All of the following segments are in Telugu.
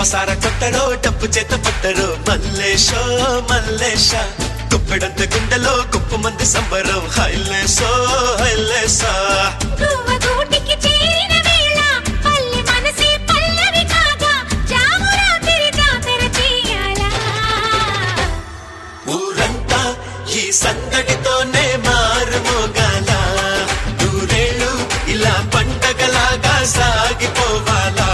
ఇప్పసార కొట్టరో డప్పు చేత పట్టరో మల్లేశో మల్లేశ కుప్పెడంత గుండెలో కుప్పు మంది సంబరం హైలేసో హైలేసా గువ్వ గూటికి చేరిన వేళ పల్లె మనసే పల్లవి కాగా జాము రాత్రి జాతర చేయాలా ఊరంతా ఈ సందడితోనే మారుమోగాల నూరేళ్ళు ఇలా పండగలాగా సాగిపోవాలా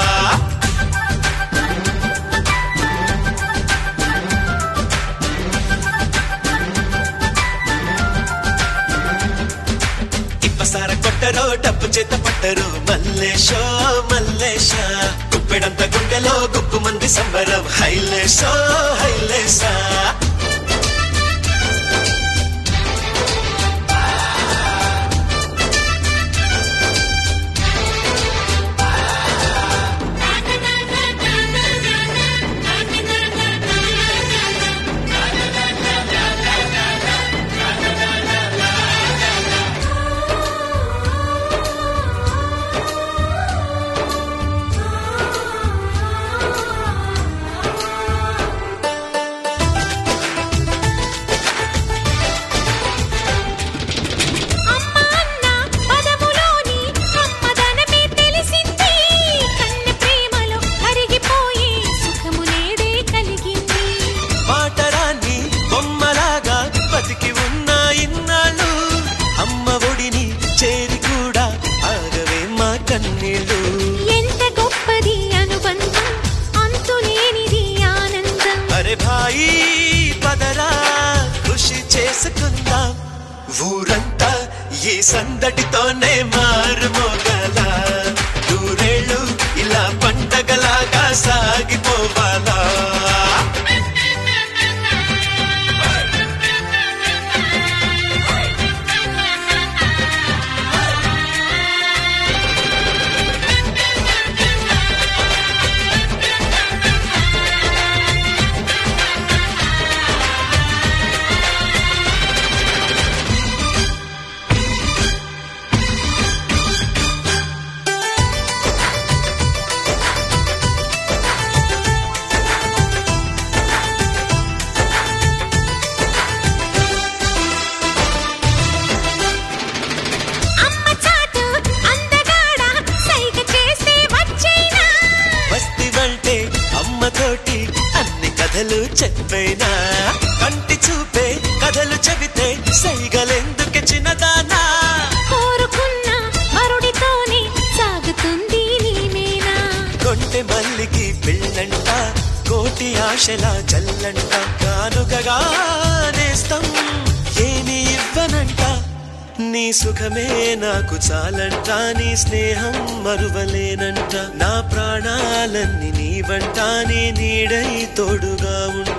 ఇప్పసార కొట్టరో డప్పు చేత పట్టరు మల్లేశో మల్లేశ కుప్పెడంత గుండెలో గుప్పు మంది సంబరం హైలేసో హైలేసా అమ్మ అన్న పదములోని అమ్మదనమే తెలిసింది కన్నె ప్రేమలో కరిగిపోయి సుఖము నేడే కలిగింది మాటరాన్ని బొమ్మలాగా బతికి ఉన్న ఇన్నాళ్ళు అమ్మ ఒడిని చేరి కూడా ఆగవే మా కన్నీళ్ళు ఎంత గొప్పది అనుబంధం అంతులేనిది ఆనందం అరే భాయి పదరా కృషి చేసుకుందాం ఊరంతా ఈ సందడితోనే మారుమోగల నూరేళ్ళు ఇలా పండగలాగా సాగిపోవాలా అమ్మ చాటు అందగాడ సైగ చేస్తే వచ్చేనా వస్తివంటే అమ్మతోటి అన్ని కథలు చెప్పైనా కంటి చూపే కథలు చెబితే సైగలెందుకు చిన్నదానా కోరుకున్న మరుడితోనే సాగుతుంది నీమేనా కొంటె మల్లికి పెళ్ళంట కోటి ఆశల జల్లంట కానుకగా నేస్తం ఏమి ఇవ్వనంట నీ సుఖమే నాకు చాలంట నీ స్నేహం మరువలేనంట నా ప్రాణాలన్నీ నీ వంట నీ నీడై తోడుగా ఉంట